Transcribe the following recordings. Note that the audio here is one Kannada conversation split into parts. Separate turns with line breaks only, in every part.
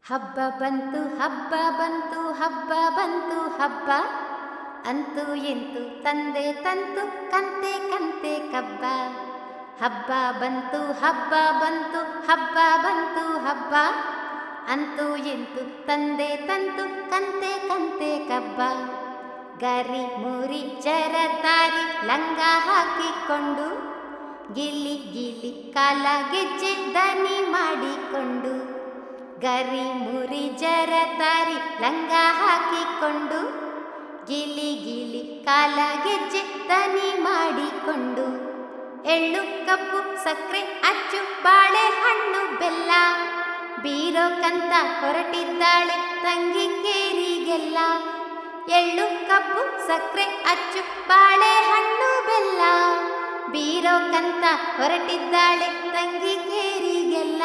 ಹಬ್ಬ ಬಂತು ಹಬ್ಬ ಬಂತು ಹಬ್ಬ ಬಂತು ಹಬ್ಬ ಅಂತೂ ಎಂತು ತಂದೆ ತಂತು ಕಂತೆ ಕಂತೆ ಕಬ್ಬ ಹಬ್ಬ ಬಂತು ಹಬ್ಬ ಬಂತು ಹಬ್ಬ ಬಂತು ಹಬ್ಬ ಅಂತೂ ಎಂತು ತಂದೆ ತಂತು ಕಂತೆ ಕಂತೆ ಕಬ್ಬ ಗರಿ ಮುರಿ ಜರತಾರಿ ಲಂಗ ಹಾಕಿಕೊಂಡು ಗಿಲಿ ಗಿಲಿ ಕಾಲ ಗೆಜ್ಜೆ ದನಿ ಮಾಡಿಕೊಂಡು ಗರಿ ಮುರಿ ಜರತಾರಿ ಲಂಗ ಹಾಕಿಕೊಂಡು ಗಿಲಿ ಗಿಲಿ ಕಾಲ ಗೆಜ್ಜೆ ದನಿ ಮಾಡಿಕೊಂಡು ಎಳ್ಳು ಕಪ್ಪು ಸಕ್ಕರೆ ಅಚ್ಚು ಬಾಳೆಹಣ್ಣು ಬೆಲ್ಲ ಬೀರೋಕಂತ ಹೊರಟಿದ್ದಾಳೆ ತಂಗಿ ಕೇರಿಗೆಲ್ಲ ಎಳ್ಳು ಕಪ್ಪು ಸಕ್ಕರೆ ಅಚ್ಚು ಬಾಳೆಹಣ್ಣು ಬೆಲ್ಲ ಬೀರೋಕಂತ ಹೊರಟಿದ್ದಾಳೆ ತಂಗಿ ಕೇರಿಗೆಲ್ಲ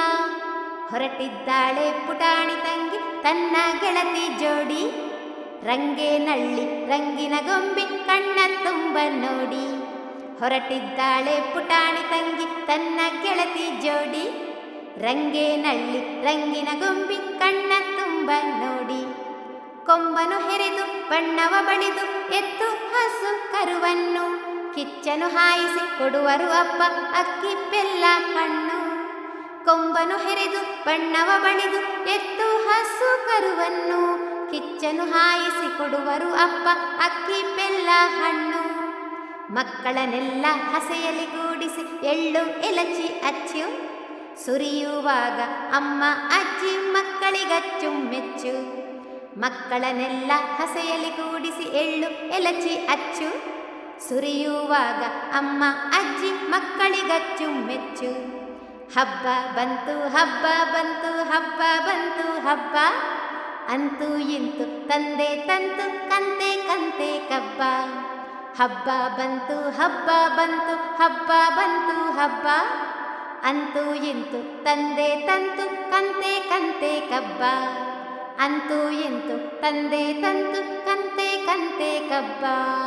ಹೊರಟಿದ್ದಾಳೆ ಪುಟಾಣಿ ತಂಗಿ ತನ್ನ ಗೆಳತಿ ಜೋಡಿ ರಂಗೆ ನಳ್ಳಿ ರಂಗಿನ ಗೊಂಬೆ ಕಣ್ಣ ತುಂಬ ನೋಡಿ ಹೊರಟಿದ್ದಾಳೆ ಪುಟಾಣಿ ತಂಗಿ ತನ್ನ ಗೆಳತಿ ಜೋಡಿ ರಂಗೆ ನಳ್ಳಿ ರಂಗಿನ ಗೊಂಬಿ ಕಣ್ಣ ತುಂಬ ನೋಡಿ ಕೊಂಬನು ಹೆರೆದು ಬಣ್ಣವ ಬಳಿದು ಎತ್ತು ಹಸು ಕರುವನ್ನು ಕಿಚ್ಚನು ಹಾಯಿಸಿ ಕೊಡುವರು ಅಪ್ಪ ಅಕ್ಕಿ ಬೆಲ್ಲ ಹಣ್ಣು ಕೊಂಬನು ಹೆರೆದು ಬಣ್ಣವ ಬಳಿದು ಎತ್ತು ಹಸು ಕರುವನ್ನು ಕಿಚ್ಚನು ಹಾಯಿಸಿ ಕೊಡುವರು ಅಪ್ಪ ಅಕ್ಕಿ ಬೆಲ್ಲ ಹಣ್ಣು ಮಕ್ಕಳನ್ನೆಲ್ಲ ಹಸೆಯಲ್ಲಿ ಕೂಡಿಸಿ ಎಳ್ಳು ಎಲಚಿ ಅಚ್ಚು ಸುರಿಯುವಾಗ ಅಮ್ಮ ಅಜ್ಜಿ ಮಕ್ಕಳಿಗಚ್ಚು ಮೆಚ್ಚು ಮಕ್ಕಳನ್ನೆಲ್ಲ ಹಸೆಯಲ್ಲಿ ಕೂಡಿಸಿ ಎಳ್ಳು ಎಲಚಿ ಅಚ್ಚು ಸುರಿಯುವಾಗ ಅಮ್ಮ ಅಜ್ಜಿ ಮಕ್ಕಳಿಗಚ್ಚು ಮೆಚ್ಚು ಹಬ್ಬ ಬಂತು ಹಬ್ಬ ಬಂತು ಹಬ್ಬ ಬಂತು ಹಬ್ಬ ಅಂತೂ ಇಂತು ತಂದೆ ತಂತು ಕಂತೆ ಕಂತೆ ಕಬ್ಬ ಹಬ್ಬ ಬಂತು ಹಬ್ಬ ಬಂತು ಹಬ್ಬ ಬಂತು ಹಬ್ಬ ಅಂತೂ ಇಂತು ತಂದೆ ತಂತು ಕಂತೆ ಕಂತೆ ಕಬ್ಬ ಅಂತೂ ಇಂತು ತಂದೆ ತಂತು ಕಂತೆ ಕಂತೆ ಕಬ್ಬ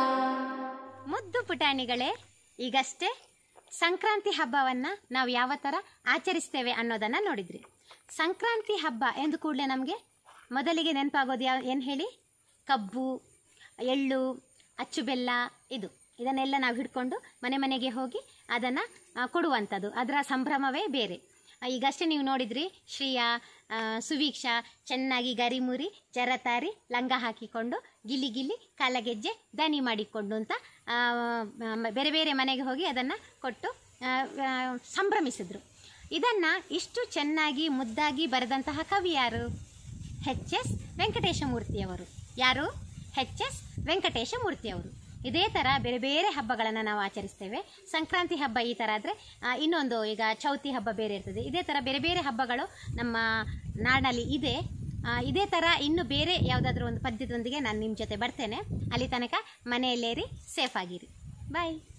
ಮುದ್ದು ಪುಟಾಣಿಗಳೇ ಈಗಷ್ಟೇ ಸಂಕ್ರಾಂತಿ ಹಬ್ಬವನ್ನ ನಾವು ಯಾವ ಥರ ಆಚರಿಸ್ತೇವೆ ಅನ್ನೋದನ್ನ ನೋಡಿದ್ರಿ ಸಂಕ್ರಾಂತಿ ಹಬ್ಬ ಎಂದು ಕೂಡಲೇ ನಮಗೆ ಮೊದಲಿಗೆ ನೆನಪಾಗೋದು ಯಾವ ಏನು ಹೇಳಿ ಕಬ್ಬು ಎಳ್ಳು ಅಚ್ಚು ಬೆಲ್ಲ ಇದು ಇದನ್ನೆಲ್ಲ ನಾವು ಹಿಡ್ಕೊಂಡು ಮನೆ ಮನೆಗೆ ಹೋಗಿ ಅದನ್ನು ಕೊಡುವಂಥದ್ದು ಅದರ ಸಂಭ್ರಮವೇ ಬೇರೆ ಆ, ಈಗಷ್ಟೇ ನೀವು ನೋಡಿದ್ರಿ ಶ್ರೀಯಾ ಆ, ಸುವೀಕ್ಷಾ ಚೆನ್ನಾಗಿ ಗರಿಮುರಿ ಜರತಾರಿ ಲಂಗ ಹಾಕಿಕೊಂಡು ಗಿಲಿ ಗಿಲಿ ಕಾಲಗೆಜ್ಜೆ ದನಿ ಮಾಡಿಕೊಂಡು ಅಂತ ಆ, ಮ- ಬೇರೆ ಬೇರೆ ಮನೆಗೆ ಹೋಗಿ ಅದನ್ನು ಕೊಟ್ಟು ಆ, ಆ, ಸಂಭ್ರಮಿಸಿದ್ರು ಇದನ್ನು ಇಷ್ಟು ಚೆನ್ನಾಗಿ ಮುದ್ದಾಗಿ ಬರೆದಂತಹ ಕವಿ ಯಾರು ಎಚ್ ಎಸ್ ವೆಂಕಟೇಶಮೂರ್ತಿಯವರು ಯಾರು ಎಚ್ ಎಸ್ ವೆಂಕಟೇಶಮೂರ್ತಿಯವರು ಇದೇ ಥರ ಬೇರೆ ಬೇರೆ ಹಬ್ಬಗಳನ್ನು ನಾವು ಆಚರಿಸ್ತೇವೆ ಸಂಕ್ರಾಂತಿ ಹಬ್ಬ ಈ ಥರ ಆದರೆ ಇನ್ನೊಂದು ಈಗ ಚೌತಿ ಹಬ್ಬ ಬೇರೆ ಇರ್ತದೆ ಇದೇ ಥರ ಬೇರೆ ಬೇರೆ ಹಬ್ಬಗಳು ನಮ್ಮ ನಾಡಿನಲ್ಲಿ ಇದೆ ಆ, ಇದೇ ಥರ ಇನ್ನು ಬೇರೆ ಯಾವುದಾದ್ರೂ ಒಂದು ಪದ್ಯದೊಂದಿಗೆ ನಾನು ನಿಮ್ಮ ಜೊತೆ ಬರ್ತೇನೆ ಅಲ್ಲಿ ತನಕ ಮನೆಯಲ್ಲೇರಿ ಸೇಫ್ ಆಗಿರಿ ಬಾಯ್